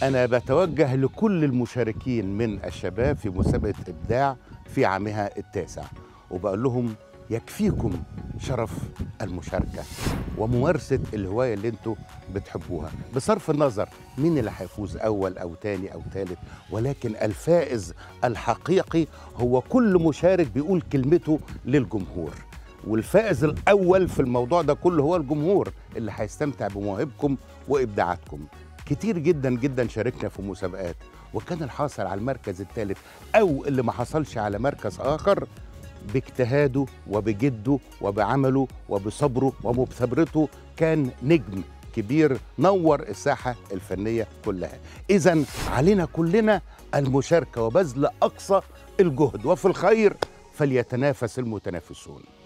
أنا بتوجه لكل المشاركين من الشباب في مسابقة إبداع في عامها التاسع وبقول لهم يكفيكم شرف المشاركة وممارسة الهواية اللي انتوا بتحبوها بصرف النظر مين اللي هيفوز أول أو تاني أو تالت ولكن الفائز الحقيقي هو كل مشارك بيقول كلمته للجمهور والفائز الأول في الموضوع ده كله هو الجمهور اللي هيستمتع بمواهبكم وإبداعاتكم كتير جدا جدا شاركنا في مسابقات وكان الحاصل على المركز الثالث أو اللي ما حصلش على مركز آخر باجتهاده وبجده وبعمله وبصبره ومثابرته كان نجم كبير نور الساحة الفنية كلها إذا علينا كلنا المشاركة وبذل أقصى الجهد وفي الخير فليتنافس المتنافسون